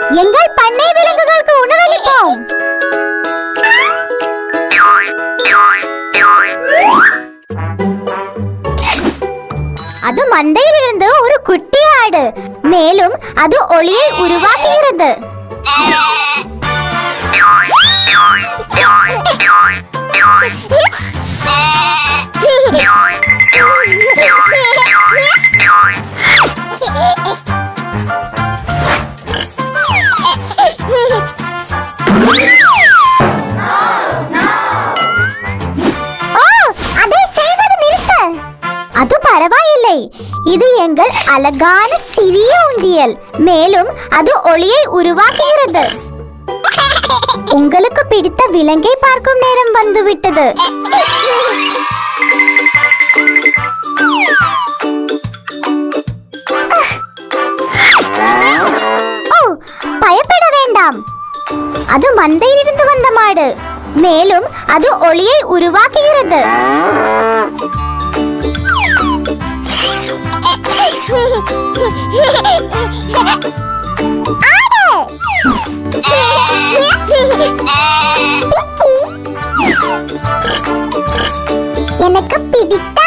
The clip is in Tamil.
எங்கள் பண்ணை விலங்குகளுக்கு உணவளிப்போம் அது மந்தையிலிருந்து ஒரு குட்டி ஆடு மேலும் அது ஒளியை உருவாக்குகிறது ஓ அதை செய்வது நிறுத்து அது பரவாயில்லை இது எங்கள் அழகான சிறிய உண்டியல் மேலும் அது ஒளியை உருவாக்குகிறது உங்களுக்கு பிடித்த விலங்கை பார்க்கும் நேரம் வந்துவிட்டது ஓ பயப்பட வேண்டாம் அது மந்தையிலிருந்து வந்த மாடு மேலும் அது ஒளியை உருவாக்குகிறது எனக்கு பிடித்த